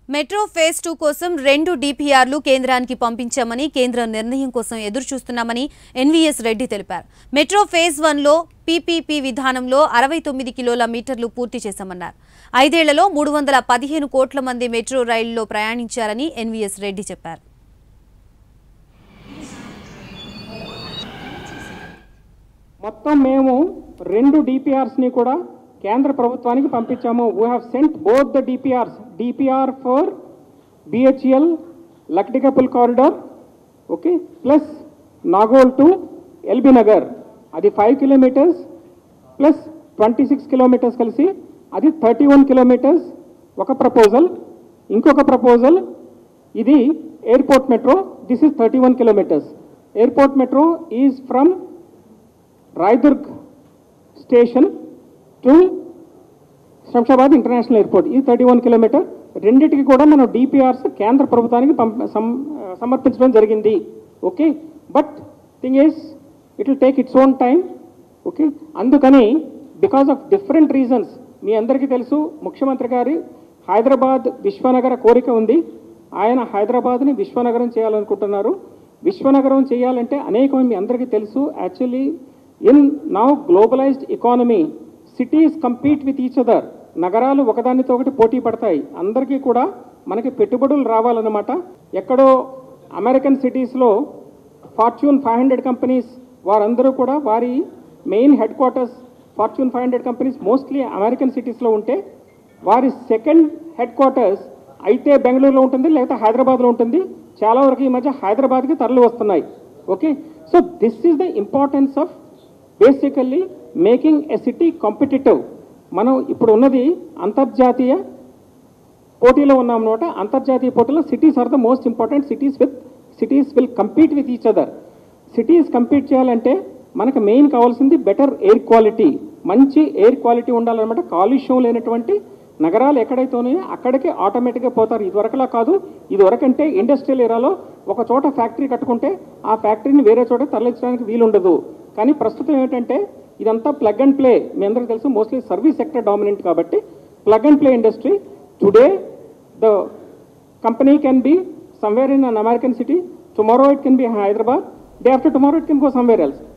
Metro phase two కోసం రెండు డిపిఆర్లు కేంద్రానికి పంపించామని కేంద్ర నిర్ణయం కోసం ఎదురు చూస్తున్నామని ఎన్వీఎస్ రెడ్డి తెలిపారు మెట్రో ఫేజ్ వన్లో పీపీపీ విధానంలో అరవై తొమ్మిది కిలోల మీటర్లు పూర్తి చేశామన్నారు ఐదేళ్లలో మూడు వందల పదిహేను కోట్ల మంది మెట్రో రైళ్లలో ప్రయాణించారని ఎన్వీఎస్ రెడ్డి చెప్పారు మొత్తం మేము రెండు డిపిఆర్స్ని కూడా కేంద్ర ప్రభుత్వానికి పంపించాము we have sent both the DPRs DPR for BHEL Lakdikapul corridor okay plus Nagole to LB Nagar అది five kilometres plus twenty six kilometres కలిసి అది థర్టీ వన్ కిలోమీటర్స్ ఒక ప్రపోజల్ ఇంకొక ప్రపోజల్ ఇది airport metro this is thirty one kilometres airport metro is from Rayadurg station to Shamshabad international airport ఇది thirty one kilometre రెండింటికి కూడా మనం డిపిఆర్స్ కేంద్ర ప్రభుత్వానికి పంప సం- సమర్పించడం జరిగింది okay but thing is it will take its own time okay అందుకని బికాస్ ఆఫ్ డిఫరెంట్ రీజన్స్ మీ అందరికీ తెలుసు ముఖ్యమంత్రి గారి హైదరాబాద్ విశ్వనగర కోరిక ఉంది ఆయన హైదరాబాద్ని విశ్వనగరం చేయాలనుకుంటున్నారు విశ్వనగరం చేయాలంటే అనేకం మీ అందరికీ తెలుసు actually in now globalised economy cities compete with each other నగరాలు ఒకదానితో ఒకటి పోటీ పడతాయి అందరికీ కూడా మనకి పెట్టుబడులు రావాలన్నమాట ఎక్కడో అమెరికన్ సిటీస్లో ఫార్చ్యూన్ ఫైవ్ హండ్రెడ్ కంపెనీస్ వారందరూ కూడా వారి main headquarters fortune five hundred companies mostly American సిటీస్లో ఉంటే వారి సెకండ్ హెడ్ క్వార్టర్స్ అయితే బెంగళూరులో ఉంటుంది లేకపోతే హైదరాబాద్లో ఉంటుంది చాలా వరకు ఈ మధ్య హైదరాబాద్కి తరలి వస్తున్నాయి okay so this is the importance of basically making a city competitive మనం ఇప్పుడు ఉన్నది అంతర్జాతీయ పోటీలో ఉన్నాం అనమాట అంతర్జాతీయ పోటీలో cities are the most important cities with cities will compete with each other cities compete చేయాలంటే మనకు మెయిన్ కావాల్సింది బెటర్ ఎయిర్ క్వాలిటీ మంచి ఎయిర్ క్వాలిటీ ఉండాలన్నమాట కాలుష్యం లేనటువంటి నగరాలు ఎక్కడైతే ఉన్నాయో అక్కడికి ఆటోమేటిక్గా పోతారు ఇదివరకులా కాదు ఇదివరకంటే ఇండస్ట్రియల్ ఏరియాలో ఒక చోట ఫ్యాక్టరీ కట్టుకుంటే ఆ ఫ్యాక్టరీని వేరే చోట తరలించడానికి వీలుండదు కానీ ప్రస్తుతం ఏంటంటే ఇదంతా ప్లగ్ అండ్ ప్లే మీ అందరికీ తెలుసు మోస్ట్లీ సర్వీస్ సెక్టర్ డామినెంట్ కాబట్టి plug and play industry today the company can be somewhere in an American city, tomorrow it can be Hyderabad, day after tomorrow it can go somewhere else.